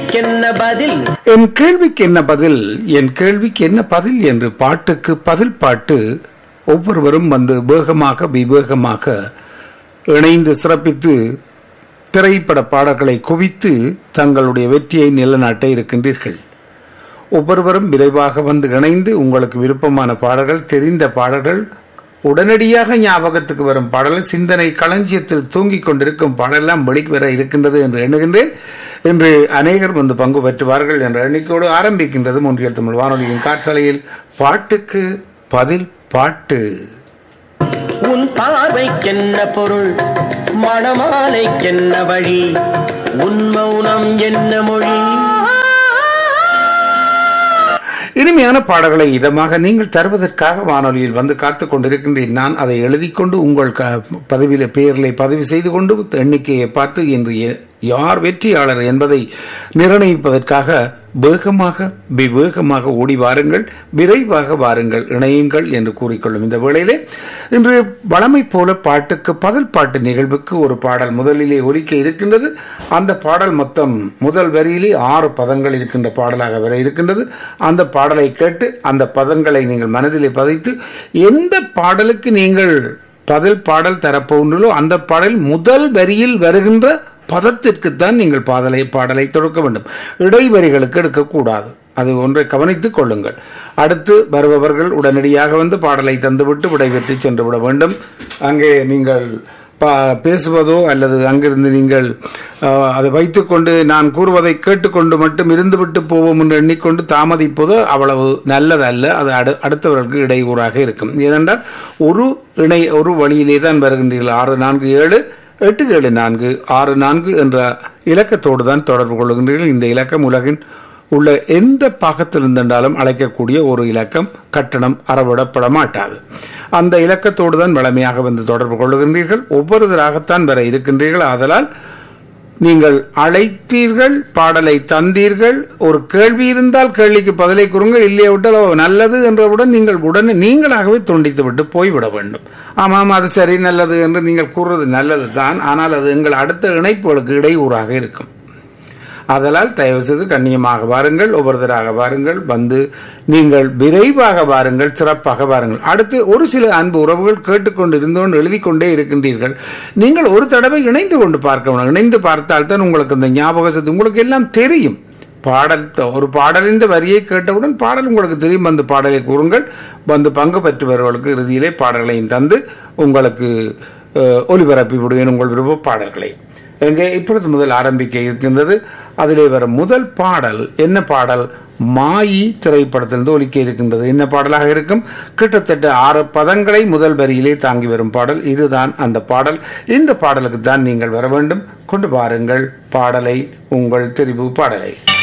கேள்விக்கென்ன பதில் என் கேள்விக்கு என்ன பதில் என் கேள்விக்கு என்ன பதில் என்று பாட்டுக்கு பதில் பாட்டு ஒவ்வொருவரும் வந்து வேகமாக விவேகமாக இணைந்து சிறப்பித்து திரைப்பட பாடல்களை குவித்து தங்களுடைய வெற்றியை நிலநாட்ட இருக்கின்றீர்கள் ஒவ்வொருவரும் விரைவாக வந்து இணைந்து உங்களுக்கு விருப்பமான பாடல்கள் தெரிந்த பாடல்கள் உடனடியாக ஞாபகத்துக்கு வரும் பாடல்கள் சிந்தனை களஞ்சியத்தில் தூங்கிக் கொண்டிருக்கும் பாடலெல்லாம் வெளிக்கு வர இருக்கின்றது என்று எண்ணுகின்றேன் இன்று அநேகர் வந்து பங்கு பெற்றுவார்கள் என்ற எண்ணிக்கையோடு ஆரம்பிக்கின்றது மூன்றியல் தமிழ் வானொலியின் காற்றலையில் பாட்டுக்கு பதில் பாட்டு உன் பார்வைக்கென்ன பொருள் மணமாலைக்கென்ன வழி உன் மௌனம் என்ன மொழி இனிமையான பாடல்களை இதமாக நீங்கள் தருவதற்காக வானொலியில் வந்து காத்துக் கொண்டிருக்கின்றேன் நான் அதை எழுதி கொண்டு உங்கள் க- பதிவில பெயர்களை பதிவு செய்து கொண்டு எண்ணிக்கையை பார்த்து இன்று எ- யார் வெற்றியாளர் என்பதை நிர்ணயிப்பதற்காக வேகமாக விவேகமாக ஓடி வாருங்கள் விரைவாக வாருங்கள் இணையுங்கள் என்று கூறிக்கொள்ளும் இந்த வேளையிலே இன்று வளமை போல பாட்டுக்கு பதில் பாட்டு நிகழ்வுக்கு ஒரு பாடல் முதலிலே ஒலிக்க இருக்கின்றது அந்த பாடல் மொத்தம் முதல் வரியிலே ஆறு பதங்கள் இருக்கின்ற பாடலாக வர இருக்கின்றது அந்த பாடலை கேட்டு அந்த பதங்களை நீங்கள் மனதிலே பதித்து எந்த பாடலுக்கு நீங்கள் பதில் பாடல் தரப்போன்றோ அந்த பாடல் முதல் வரியில் வருகின்ற பதத்திற்குத்தான் நீங்கள் பாடலை பாடலை தொடுக்க வேண்டும் இடைவரிகளுக்கு எடுக்கக்கூடாது அது ஒன்றை கவனித்துக் கொள்ளுங்கள் அடுத்து வருபவர்கள் உடனடியாக வந்து பாடலை தந்துவிட்டு விடைபெற்று சென்று விட வேண்டும் அங்கே நீங்கள் பா பேசுவதோ அல்லது அங்கிருந்து நீங்கள் அஹ், அதை வைத்துக்கொண்டு நான் கூறுவதை கேட்டுக்கொண்டு மட்டும் இருந்துவிட்டு போவோம் என்று எண்ணிக்கொண்டு தாமதிப்பதோ அவ்வளவு நல்லதல்ல அது அடு அடுத்தவர்களுக்கு இடையூறாக இருக்கும் ஏனென்றால் ஒரு இணை ஒரு வழியிலே தான் வருகின்றீர்கள் ஆறு நான்கு ஏழு எட்டு ஏழு நான்கு ஆறு நான்கு என்ற இலக்கத்தோடு தான் தொடர்பு கொள்கின்றீர்கள் இந்த இலக்கம் உலகின் உள்ள எந்த பாகத்தில் இருந்தாலும் அழைக்கக்கூடிய ஒரு இலக்கம் கட்டணம் அறவிடப்பட மாட்டாது அந்த இலக்கத்தோடு தான் வளமையாக வந்து தொடர்பு கொள்ளுகின்றீர்கள் ஒவ்வொருவராகத்தான் வர இருக்கின்றீர்கள் ஆதலால் நீங்கள் அழைத்தீர்கள் பாடலை தந்தீர்கள் ஒரு கேள்வி இருந்தால் கேள்விக்கு பதிலை கூறுங்கள் இல்லையே விட்டால் ஓ, நல்லது என்றவுடன் நீங்கள் உடனே நீங்களாகவே துண்டித்து விட்டு போய்விட வேண்டும் ஆமாம் அது சரி நல்லது என்று நீங்கள் கூறுறது நல்லது தான் ஆனால் அது எங்கள் அடுத்த இணைப்புகளுக்கு இடையூறாக இருக்கும் அதனால் தயவு செய்து கண்ணியமாக வாருங்கள் ஒவ்வொருத்தராக வாருங்கள் வந்து நீங்கள் விரைவாக வாருங்கள் சிறப்பாக வாருங்கள் அடுத்து ஒரு சில அன்பு உறவுகள் கேட்டுக்கொண்டு இருந்தோன்னு எழுதி கொண்டே இருக்கின்றீர்கள் நீங்கள் ஒரு தடவை இணைந்து கொண்டு பார்க்க வேண்டும் இணைந்து பார்த்தால் தான் உங்களுக்கு இந்த ஞாபக சக்தி உங்களுக்கு எல்லாம் தெரியும் பாடல் த- ஒரு பாடலின் வரியை கேட்டவுடன் பாடல் உங்களுக்கு தெரியும் அந்த பாடலை கூறுங்கள் வந்து பங்கு பெற்றவர்களுக்கு இறுதியிலே பாடல்களையும் தந்து உங்களுக்கு அஹ், ஒலிபரப்பி விடுவேன் உங்கள் விருப்ப பாடல்களை எங்கே இப்பொழுது முதல் ஆரம்பிக்க இருக்கின்றது அதிலே வரும் முதல் பாடல் என்ன பாடல் மாயி திரைப்படத்திலிருந்து ஒலிக்க இருக்கின்றது என்ன பாடலாக இருக்கும் கிட்டத்தட்ட ஆறு பதங்களை முதல் வரியிலே தாங்கி வரும் பாடல் இதுதான் அந்த பாடல் இந்த பாடலுக்கு தான் நீங்கள் வர வேண்டும் கொண்டு வாருங்கள் பாடலை உங்கள் தெரிவு பாடலை